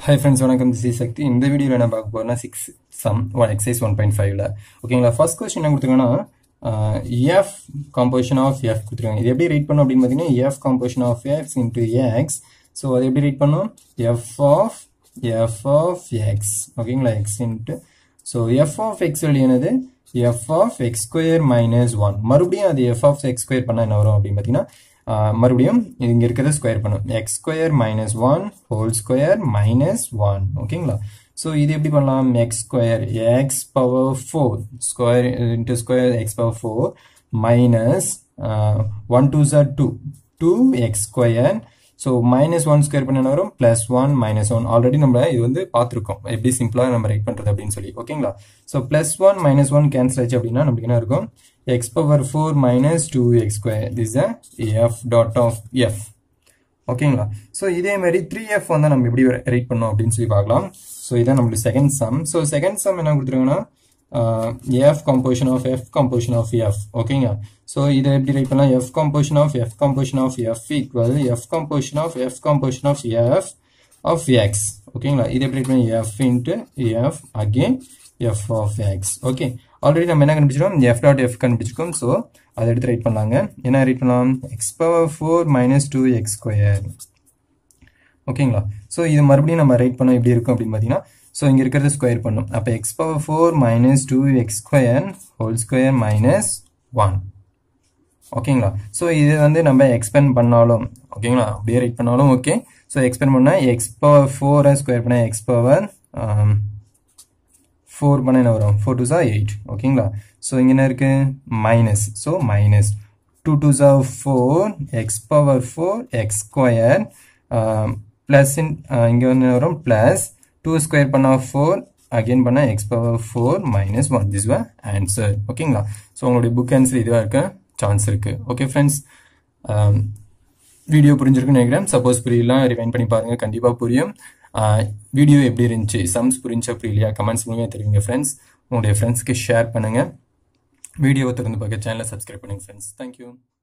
hi friends வணக்கம் தி சக்தி இந்த வீடியோவில் என்ன பார்க்க போறோம்னா six sum one exercise one point ஃபைவ்ல ஓகேங்களா ஃபர்ஸ்ட் கொஸ்டின் என்ன கொடுத்துருக்காங்கன்னா எஃப் காம்போசிஷன் ஆஃப் எஃப் கொடுத்துருக்காங்க இது எப்படி ரீட் பண்ணோம் அப்படின்னு பார்த்தீங்கன்னா f composition of x into x so அது எப்படி ரீட் பண்ணோம் f of f of x ஓகேங்களா x into so f of x என்னது f of x square minus one மறுபடியும் அது எஃப் ஆஃப் எக்ஸ் ஸ்கொயர் பண்ணால் என்ன வரும் அப்படின்னு பார்த்தீங்கன்னா ஆஹ் மறுபடியும் இங்க இருக்கிறத ஸ்கொயர் பண்ணும் x square minus one whole square minus one ஓகேங்களா ஸோ இது எப்படி பண்ணலாம் x square x power four square into square x power four minus one two sir two two x square so minus one square பண்ண என்ன வரும் plus one minus one already நம்ம இது வந்து பார்த்துருக்கோம் எப்படி சிம்பிளாக நம்ம ரைட் பண்ணுறது அப்படின்னு சொல்லி ஓகேங்களா so plus one minus one cancel ஆச்சு அப்படின்னா நமக்கு என்ன இருக்கும் x power four minus two x square this f dot of f ஓகேங்களா ஸோ இதே மாதிரி த்ரீ எஃப் வந்து நம்ம எப்படி ரைட் பண்ணோம் அப்படின்னு சொல்லி பார்க்கலாம் ஸோ இதான் நம்மளுக்கு second sum so second sum என்ன கொடுத்துருங்கன்னா f composition of f composition of f ஓகேங்க ஸோ இதை எப்படி ரைட் பண்ணலாம் f composition of f composition of f equal f composition of f composition of f of x ஓகேங்களா இது எப்படி right பண்ணலாம் f into f again f of x okay already நம்ம என்ன கண்டுபிடிச்சிருக்கோம் எஃப் டாட் எஃப் கண்டுபிடிச்சிருக்கோம் so அதை எடுத்து ரைட் பண்ணலாங்க என்ன ரைட் பண்ணலாம் X power four minus two x square ஓகேங்களா ஸோ இது மறுபடியும் நம்ம ரைட் பண்ணோம் எப்படி இருக்கும் அப்படின்னு பார்த்தீங்கன்னா ஸோ இங்கே இருக்கிறது ஸ்கொயர் பண்ணும் அப்போ x power four minus two x square whole square minus one ஓகேங்களா ஸோ இது வந்து நம்ம எக்ஸ்பெண்ட் பண்ணாலும் ஓகேங்களா அப்படியே ரைட் பண்ணாலும் ஓகே ஸோ எக்ஸ்பெண்ட் பண்ணால் எக்ஸ் பவர் ஃபோரை ஸ்கொயர் பண்ணால் எக்ஸ் பவர் ஃபோர் பண்ண என்ன வரும் ஃபோர் டூ ஜா எயிட் ஓகேங்களா ஸோ இங்கே என்ன இருக்கு minus so minus two two ஜா four x power four x square plus இன் இங்கே வந்து வரும் ப்ளஸ் டூ ஸ்கொயர் பண்ணால் ஃபோர் அகெயின் பண்ணால் x power four minus one this வா ஆன்சர் ஓகேங்களா ஸோ உங்களுடைய புக் ஆன்சர் இதுவாக இருக்க சான்ஸ் இருக்கு ஓகே ஃப்ரெண்ட்ஸ் வீடியோ புரிஞ்சிருக்குன்னு நினைக்கிறேன் சப்போஸ் புரியலாம் ரிவைன் பண்ணி பாருங்க கண்டிப்பாக புரியும் வீடியோ எப்படி இருந்துச்சு சம்ஸ் புரிஞ்சா புரியலையா கமெண்ட்ஸ் மூலியமாக தெரிவிங்க ஃப்ரெண்ட்ஸ் உங்களுடைய ஃப்ரெண்ட்ஸ்க்கு ஷேர் பண்ணுங்க வீடியோவை திறந்து பார்க்க சேனலை சப்ஸ்கிரைப் பண்ணுங்க ஃப்ரெண்ட்ஸ் தேங்க்யூ